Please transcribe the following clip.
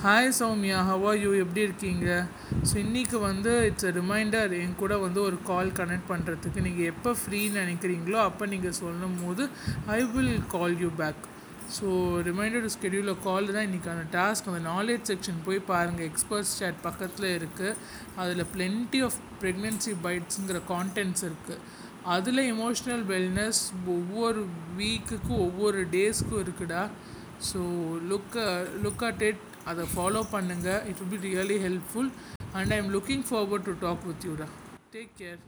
hi Soumya how are you எப்படி இருக்கீங்க so இன்றைக்கி வந்து இட்ஸ் a ரிமைண்டர் என் கூட வந்து ஒரு கால் கனெக்ட் பண்ணுறதுக்கு நீங்கள் எப்போ ஃப்ரீன்னு நினைக்கிறீங்களோ அப்போ நீங்கள் சொல்லும் போது I will call you back so reminder to schedule call தான் இன்றைக்கான டாஸ்க் அந்த நாலேஜ் செக்ஷன் போய் பாருங்கள் எக்ஸ்பர்ட்ஸ் சேட் பக்கத்தில் இருக்குது அதில் plenty ஆஃப் ப்ரெக்னென்சி பைட்ஸுங்கிற கான்டென்ட்ஸ் இருக்குது அதில் எமோஷ்னல் வெல்னஸ் ஒவ்வொரு வீக்குக்கும் ஒவ்வொரு டேஸ்க்கும் இருக்குடா so look look at it அதை ஃபாலோ பண்ணுங்கள் it will be really helpful and I am looking forward to talk with யூடா டேக் கேர்